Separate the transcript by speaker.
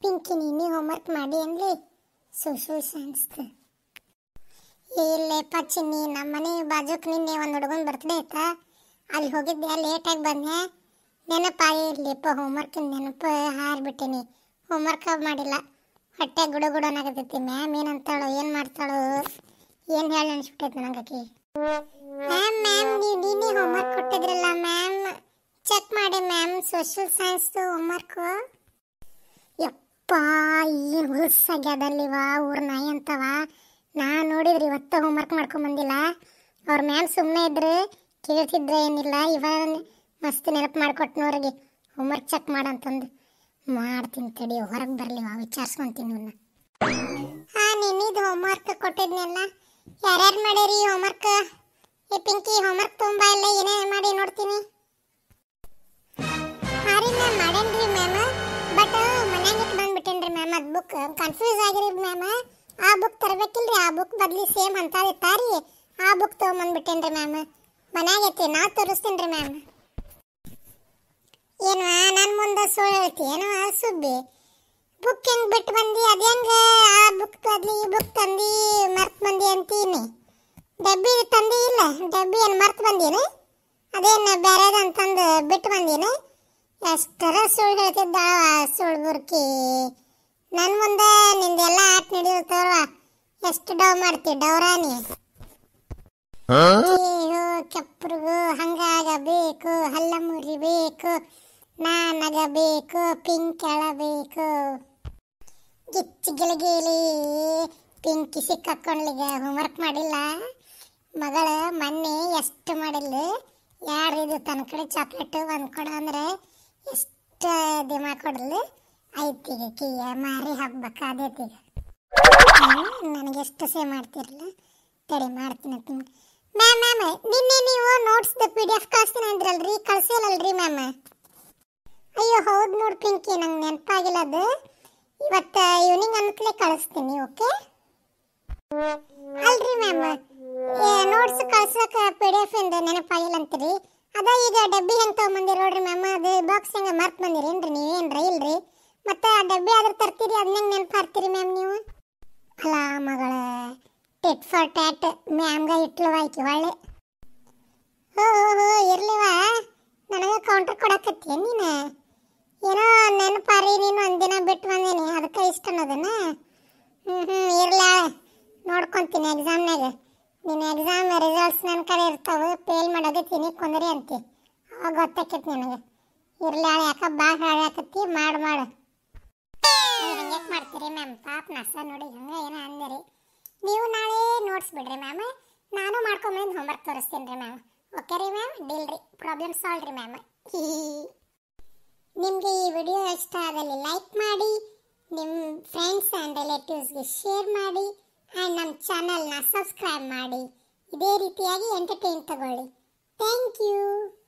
Speaker 1: ಪಿಂಕಿ ನೀನು ಹೋಮ್ವರ್ಕ್ ಮಾಡಿ ಅನ್ಲಿ ಸೋಷಿಯಲ್ ಸೈನ್ಸ್ದು ಇಲ್ಲೇಪ್ಪ ಚಿನ್ನಿ ನಮ್ಮ ಮನೆ ಬಾಜುಕ್ ನಿನ್ನೆ ಒಂದು ಹುಡುಗನ ಬರ್ತ್ಡೇ ಆಯ್ತಾ ಅಲ್ಲಿ ಹೋಗಿದ್ದೆ ಲೇಟಾಗಿ ಬಂದೆ ನೆನಪಾಗಿ ಇರ್ಲಿಪ್ಪ ಹೋಮ್ವರ್ಕ್ ನೆನಪು ಹಾರ್ಬಿಟ್ಟಿನಿ ಹೋಮ್ವರ್ಕ್ ಮಾಡಿಲ್ಲ ಹೊಟ್ಟೆ ಗುಡು ಗುಡು ಅನ್ನಕತ್ತೈತಿ ಮ್ಯಾಮ್ ಏನಂತಾಳೋ ಏನು ಮಾಡ್ತಾಳೋ ಏನು ಹೇಳಿ ಅನ್ಸ್ಬಿಟ್ಟೈತೆ ನನಗಾಕಿ ಮ್ಯಾಮ್ ಮ್ಯಾಮ್ ನೀವು ನೀನೇ ಹೋಮ್ವರ್ಕ್ ಕೊಟ್ಟಿದ್ರಲ್ಲ ಮ್ಯಾಮ್ ಚೆಕ್ ಮಾಡಿ ಮ್ಯಾಮ್ ಸೋಷಿಯಲ್ ಸೈನ್ಸ್ದು ಹೋಮ್ವರ್ಕು ಯಪ್ಪ ಏನು ಹುಲ್ಸಾಗ್ಯದಲ್ಲಿವ ಊರ್ ನಾಯಿ ಅಂತವ ನಾ ನೋಡಿದ್ರಿ ಇವತ್ತು ಹೋಮ್ವರ್ಕ್ ಮಾಡ್ಕೊಂಡ್ ಬಂದಿಲ್ಲ ಅವ್ರ ಮ್ಯಾಮ್ ಸುಮ್ಮನೆ ಇದ್ರೆ ಕೇಳ್ತಿದ್ರೆ ಏನಿಲ್ಲ ಇವ ಮಸ್ತ್ ನೆನಪು ಮಾಡ್ಕೊಟ್ಟು ನೋರಿಗೆ ಹೋಮ್ವರ್ಕ್ ಚೆಕ್ ಮಾಡಂತಂದು ಮಾಡ್ತೀನಿ ತಡಿ ಹೊರಗೆ ಬರಲಿವ ವಿಚಾರಿಸ್ಕೊಂತೀನಿ ಇವನ್ನ ಹಾ ನಿನ್ನಿದು ಹೋಮ್ವರ್ಕ್ ಕೊಟ್ಟಿದ್ನೆಲ್ಲ ಯಾರ್ಯಾರು ಮಾಡ್ಯಾರಿ ಹೋಮ್ವರ್ಕ್ ಏ ಪಿಂಕಿ ಹೋಮ್ವರ್ಕ್ ತುಂಬಾ ಇಲ್ಲ ಏನೇ ಮಾಡಿ ನೋಡ್ತೀನಿ ಹಾರಿ ಮ್ಯಾಮ್ ಮಾಡೇನ್ರಿ ಮ್ಯಾಮ್ ಬಟ್ ಮನ್ಯಾಗ ಇಟ್ಟು ಬಂದ್ಬಿಟ್ಟೇನ್ರಿ ಮ್ಯಾಮ್ ಅದು ಬುಕ್ ಕನ್ಫ್ಯೂಸ್ ಆಗಿರಿ ಮ್ಯಾಮ್ ಆ ಬುಕ್ ತರಬೇಕಿಲ್ರಿ ಆ ಬುಕ್ ಬದ್ಲಿ ಸೇಮ್ ಅಂತ ಇತ್ತಾರಿ ಆ ಬುಕ್ ತೊಗೊಂಬಂದ್ಬಿಟ್ಟೇನ್ರಿ ಮ್ಯಾಮ್ ಮನ್ಯಾಗ ಐತಿ ನಾ ತೋರಿಸ್ತೀನಿ ಮ್ಯಾಮ್ ಏನು ನನ್ನ ಮುಂದೆ ಸುಳ್ಳು ಹೇಳ್ತಿ ಏನು ಸುಬ್ಬಿ ಬುಕ್ ಹೆಂಗ್ ಬಿಟ್ಟು ಬಂದಿ ಅದ್ ಹೆಂಗ ಆ ಬುಕ್ ಬದ್ಲಿ ಈ ಬುಕ್ ತಂದಿ ಮರ್ತ್ ಬಂದಿ ಅಂತೀನಿ ಡಬ್ಬಿ ತಂದಿ ಇಲ್ಲ ಡಬ್ಬಿ ಏನು ಮರ್ತ್ ಬಂದೀನಿ ಅದೇನು ಬೇರೆದು ಅಂತಂದು ಬಿಟ್ಟು ಬಂದೀನಿ ಎಷ್ಟರ ಸುಳ್ಳು ಹೇಳ್ತಿದ್ದ ಸುಳ್ಳು ಬುರ್ಕಿ ನನ್ನ ಮುಂದೆ ನಿಂದೆಲ್ಲ ಆಟ ನಡೆಯುತ್ತಲ್ವ ಎಷ್ಟು ಡವ್ ಮಾಡ್ತಿ ಡೌರಾನಿ ಕೀಹು ಕೆಪ್ರಿಗೂ ಹಂಗಾಗಬೇಕು ಹಲ್ಲ ಮುರಿಬೇಕು ನಾನಗಬೇಕು ಪಿಂಕ್ ಎಳಬೇಕು ಗಿಚ್ಚಿ ಗಿಲಗಿಲಿ ಪಿಂಕಿ ಸಿಕ್ಕಾಕೊಂಡ್ಲಿಗ ಹೋಮ್ವರ್ಕ್ ಮಾಡಿಲ್ಲ ಮಗಳ ಮೊನ್ನೆ ಎಷ್ಟು ಮಾಡಿಲ್ಲ ಯಾರು ಇದು ತನ್ನ ಕಡೆ ಚಾಕ್ಲೇಟ್ ಒಂದು ಕೊಡ ಅಂದ್ರೆ ಎಷ್ಟು ದಿಮಾಗ್ ಕೊಡಲ್ಲ ಐತಿಗ ಕೀಯ ಮಾರಿ ಹಬ್ಬಕ್ಕ ಅದೇತೀಗ ನನಗೆ ಎಷ್ಟು ಸೇವ್ ಮಾಡ್ತಿರಲ್ಲ ತಡಿ ಮಾಡ್ತೀನಿ ಅಂತ ಮ್ಯಾಮ್ ಮ್ಯಾಮ್ ನಿನ್ನೆ ನೀವು ನೋಟ್ಸ್ದು ಪಿ ಡಿ ಎಫ್ ಕಳಿಸ್ತೀನಿ ಅಂದ್ರಲ್ರಿ ಕಳ್ಸಿಲ್ಲಲ್ರಿ ಮ್ಯಾಮ್ ಅಯ್ಯೋ ಹೌದು ನೋಡಿ ಪಿಂಕಿ ನಂಗೆ ನೆನಪಾಗಿಲ್ಲ ಅದು ಇವತ್ತು ಈವ್ನಿಂಗ್ ಅನ್ಕಲೇ ಕಳಿಸ್ತೀನಿ ಓಕೆ ಅಲ್ರಿ ಮ್ಯಾಮ್ ನೋಟ್ಸ್ ಕಳ್ಸಕ್ಕೆ ಪಿ ಡಿ ಎಫ್ ಇಂದ ನೆನಪಾಗಿಲ್ಲ ಅಂತೀರಿ ಅದ ಈಗ ಡಬ್ಬಿ ಹೆಂಗೆ ತೊಗೊಂಬಂದಿರಿ ನೋಡ್ರಿ ಮ್ಯಾಮ್ ಅದು ಬಾಕ್ಸ್ ಹೆಂಗೆ ಮರ್ತ್ ಬಂದಿರೇನ್ರಿ ನೀವೇನ್ರಿ ಇಲ್ರಿ ಮತ್ತೆ ಆ ಡಬ್ಬಿ ಆದ್ರೆ ತರ್ತೀರಿ ಅದನ್ನ ಹೆಂಗೆ ನೆನಪು ಹಾರ್ತೀರಿ ಮ್ಯಾಮ್ ನೀವು ಅಲ್ಲ ಮಗಳ ಟಿಟ್ ಫಾರ್ ಟ್ಯಾಟ್ ಮ್ಯಾಮ್ಗ ಇಟ್ಲವ ಆಯ್ಕೆ ಒಳ್ಳೆ ಹೋ ಹೋ ಹೋ ಇರ್ಲಿವ ನನಗೆ ಕೌಂಟರ್ ಕೊಡಕತ್ತೀಯ ನೀನು ಏನೋ ನೆನಪಾರಿ ನೀನು ಒಂದಿನ ಬಿಟ್ಟು ಬಂದೀನಿ ಅದಕ್ಕೆ ಇಷ್ಟ ಅನ್ನೋದನ್ನ ಹ್ಞೂ ಹ್ಞೂ ಇರ್ಲ ನೋಡ್ಕೊಂತೀನಿ ಎಕ್ಸಾಮ್ನಾಗ ನಿನ್ನ ಎಕ್ಸಾಮ್ ರಿಸಲ್ಟ್ಸ್ ನನ್ನ ಕಡೆ ಇರ್ತಾವೆ ಫೇಲ್ ಮಾಡೋದಕ್ಕೆ ಕುಂದ್ರಿ ಅಂತಿ ಅವಾಗ ಗೊತ್ತಾಕೈತಿ ನನಗೆ ಇರ್ಲಿ ಯಾಕ ಭಾಳ ಹಾಳಾಕತ್ತಿ ಮಾಡು ಮಾಡು ಹಂಗೆ ಮಾಡ್ತೀರಿ ಮ್ಯಾಮ್ ಪಾಪ ನಷ್ಟ ನೋಡಿ ಹಂಗೆ ಏನೋ ಅಂದಿರಿ ನೀವು ನಾಳೆ ನೋಟ್ಸ್ ಬಿಡ್ರಿ ಮ್ಯಾಮ್ ನಾನು ಮಾಡ್ಕೊಂಬಂದು ಹೋಮ್ವರ್ಕ್ ತೋರಿಸ್ತೀನಿ ರೀ ಮ್ಯಾಮ್ ಓಕೆ ರೀ ಮ್ಯಾಮ್ ಡೀಲ್ ರೀ ಪ್ರಾಬ್ಲಮ್ ಸಾಲ್ವ್ ರೀ ಮ್ಯಾಮ್ ನಿಮಗೆ ಈ ವಿಡಿಯೋ ಇಷ್ಟ ಆದಲ್ಲಿ ಲೈಕ್ ಮಾಡಿ ನಿಮ್ಮ ಫ್ರೆಂಡ್ಸ್ ಆ್ಯಂಡ್ ರಿಲೇಟಿವ್ಸ್ಗೆ ಶೇರ್ ಮಾಡಿ ಆ್ಯಂಡ್ ನಮ್ಮ ಚಾನಲ್ನ ಸಬ್ಸ್ಕ್ರೈಬ್ ಮಾಡಿ ಇದೇ ರೀತಿಯಾಗಿ ಎಂಟರ್ಟೈನ್ ತಗೊಳ್ಳಿ ಥ್ಯಾಂಕ್ ಯು